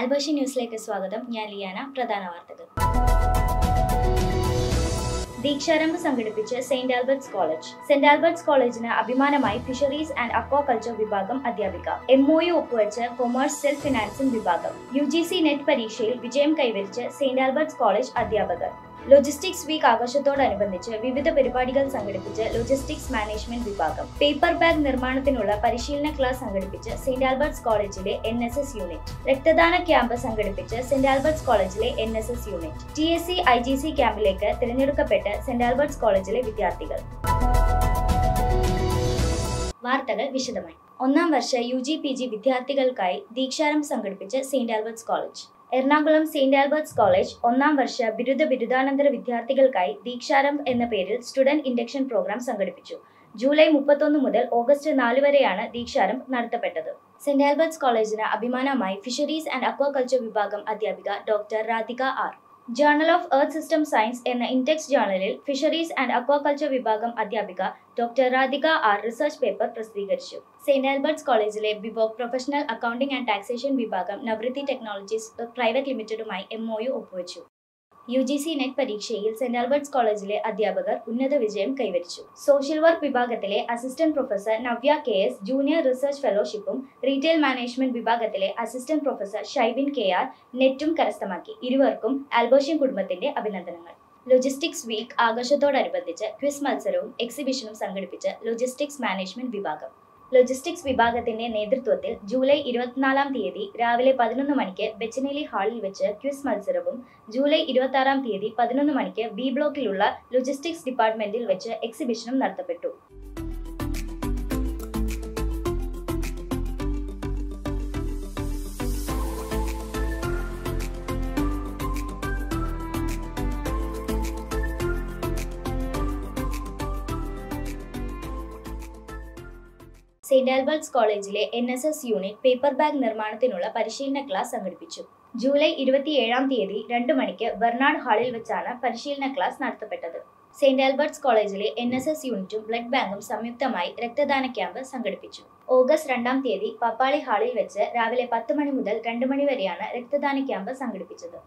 ആൽബർഷി ന്യൂസിലേക്ക് സ്വാഗതം ഞാൻ ലിയാന പ്രധാന വാർത്തകൾ ദീക്ഷാരംഭ് സംഘടിപ്പിച്ച് Saint Albert's College Saint Albert's കോളേജിന് അഭിമാനമായി ഫിഷറീസ് ആൻഡ് അക്വാകൾച്ചർ വിഭാഗം അധ്യാപിക എം ഒ യു ഒപ്പുവെച്ച് കൊമേഴ്സ് സെൽഫ് ഫിനാൻസിംഗ് വിഭാഗം യു ജി സി നെറ്റ് പരീക്ഷയിൽ വിജയം കൈവരിച്ച് സെന്റ് ആൽബർട്ട്സ് കോളേജ് അധ്യാപകർ ലോജിസ്റ്റിക്സ് വീക്ക് ആഘോഷത്തോടനുബന്ധിച്ച് വിവിധ പരിപാടികൾ സംഘടിപ്പിച്ച് ലോജിസ്റ്റിക്സ് മാനേജ്മെന്റ് വിഭാഗം പേപ്പർ ബാഗ് നിർമ്മാണത്തിനുള്ള പരിശീലന ക്ലാസ് സംഘടിപ്പിച്ച് സെന്റ് ആൽബർട്ട്സ് കോളേജിലെ എൻ എസ് എസ് യൂണിറ്റ് രക്തദാന ക്യാമ്പ് സംഘടിപ്പിച്ച് സെന്റ് ആൽബർട്ട്സ് കോളേജിലെ N S S unit T S C I G C ക്യാമ്പിലേക്ക് തിരഞ്ഞെടുക്കപ്പെട്ട് സെന്റ് ആൽബർട്ട്സ് കോളേജിലെ വിദ്യാർത്ഥികൾ വാർത്തകൾ വിശദമായി ഒന്നാം വർഷ യു ജി പി ജി വിദ്യാർത്ഥികൾക്കായി ദീക്ഷാരംഭ് സംഘടിപ്പിച്ച് Saint Albert's College Ernakulam Saint Albert's College ഒന്നാം വർഷ ബിരുദ ബിരുദാനന്തര വിദ്യാർത്ഥികൾക്കായി ദീക്ഷാരംഭ് എന്ന പേരിൽ സ്റ്റുഡന്റ് ഇൻഡക്ഷൻ പ്രോഗ്രാം സംഘടിപ്പിച്ചു ജൂലൈ മുപ്പത്തൊന്ന് മുതൽ ഓഗസ്റ്റ് നാല് വരെയാണ് ദീക്ഷാരംഭ് നടത്തപ്പെട്ടത് സെന്റ് ആൽബർട്ട്സ് കോളേജിന് അഭിമാനമായി ഫിഷറീസ് ആൻഡ് അക്വാകൾച്ചർ വിഭാഗം അധ്യാപിക doctor Radhika R journal of earth system science എന്ന ഇൻടെക്സ് ജേർണലിൽ ഫിഷറീസ് ആൻഡ് അക്വാകൾച്ചർ വിഭാഗം അധ്യാപിക doctor Radhika R research paper പ്രസിദ്ധീകരിച്ചു സെന്റ് ആൽബർട്ട്സ് കോളേജിലെ BVoc professional accounting and taxation വിഭാഗം നവൃത്തി ടെക്നോളജീസ് പ്രൈവറ്റ് ലിമിറ്റഡുമായി എം ഒ യു ഒപ്പുവച്ചു യു ജി സി നെറ്റ് പരീക്ഷയിൽ സെന്റ് ആൽബർട്ട്സ് കോളേജിലെ അധ്യാപകർ ഉന്നത വിജയം കൈവരിച്ചു സോഷ്യൽ വർക്ക് വിഭാഗത്തിലെ assistant professor Navya K S junior research ഫെലോഷിപ്പും റീറ്റെയിൽ മാനേജ്മെന്റ് വിഭാഗത്തിലെ assistant professor Shybin K R നെറ്റും കരസ്ഥമാക്കി ഇരുവർക്കും ആൽബോഷ്യൻ കുടുംബത്തിന്റെ അഭിനന്ദനങ്ങൾ ലോജിസ്റ്റിക്സ് വീക്ക് ആഘോഷത്തോടനുബന്ധിച്ച് ക്വിസ് മത്സരവും എക്സിബിഷനും സംഘടിപ്പിച്ച് ലോജിസ്റ്റിക്സ് മാനേജ്മെന്റ് വിഭാഗം ലോജിസ്റ്റിക്സ് വിഭാഗത്തിന്റെ നേതൃത്വത്തിൽ ജൂലൈ ഇരുപത്തിനാലാം തീയതി രാവിലെ പതിനൊന്ന് മണിക്ക് ബെച്ചനേലി ഹാളിൽ വെച്ച് ക്വിസ് മത്സരവും ജൂലൈ ഇരുപത്തി ആറാം തീയതി പതിനൊന്ന് മണിക്ക് ബി ബ്ലോക്കിലുള്ള ലോജിസ്റ്റിക്സ് ഡിപ്പാർട്ട്മെന്റിൽ വെച്ച് എക്സിബിഷനും നടത്തപ്പെട്ടു സെന്റ് ആൽബർട്ട്സ് കോളേജിലെ N S S unit paper bag നിർമ്മാണത്തിനുള്ള പരിശീലന ക്ലാസ് സംഘടിപ്പിച്ചു ജൂലൈ ഇരുപത്തിയേഴാം തീയതി രണ്ട് മണിക്ക് ബെർണാഡ് ഹാളിൽ വെച്ചാണ് പരിശീലന ക്ലാസ് നടത്തപ്പെട്ടത് സെന്റ് ആൽബർട്ട്സ് കോളേജിലെ എൻ എസ് എസ് യൂണിറ്റും ബ്ലഡ് ബാങ്കും സംയുക്തമായി രക്തദാന ക്യാമ്പ് സംഘടിപ്പിച്ചു ഓഗസ്റ്റ് രണ്ടാം തീയതി പപ്പാളി ഹാളിൽ വെച്ച് രാവിലെ പത്ത് മണി മുതൽ രണ്ട് മണി വരെയാണ് രക്തദാന ക്യാമ്പ് സംഘടിപ്പിച്ചത്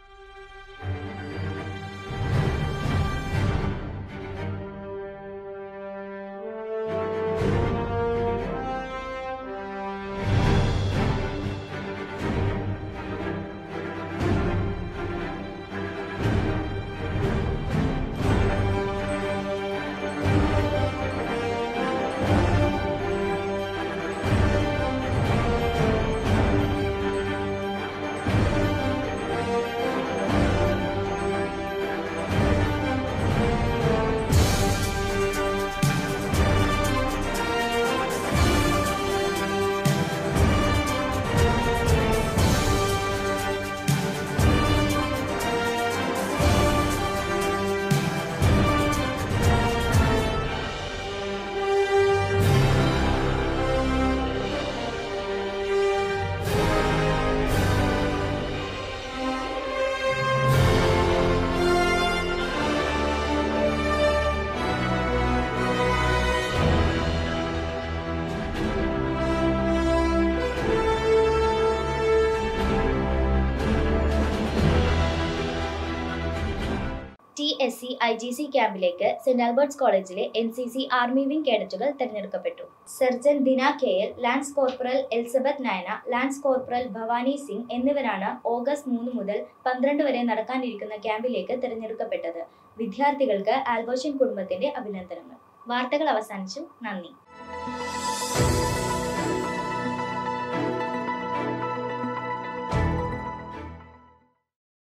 T S C I G C ക്യാമ്പിലേക്ക് സെന്റ് ആൽബർട്ട്സ് കോളേജിലെ N C C army wing കേഡറ്റുകൾ തെരഞ്ഞെടുക്കപ്പെട്ടു sergeant Dina K L lance corporal Elizabeth Nayana lance corporal Bhavani Singh എന്നിവരാണ് ഓഗസ്റ്റ് മൂന്ന് മുതൽ പന്ത്രണ്ട് വരെ നടക്കാനിരിക്കുന്ന ക്യാമ്പിലേക്ക് തെരഞ്ഞെടുക്കപ്പെട്ടത് വിദ്യാർത്ഥികൾക്ക് ആൽബോഷ്യൻ കുടുംബത്തിന്റെ അഭിനന്ദനങ്ങൾ വാർത്തകൾ അവസാനിച്ചു നന്ദി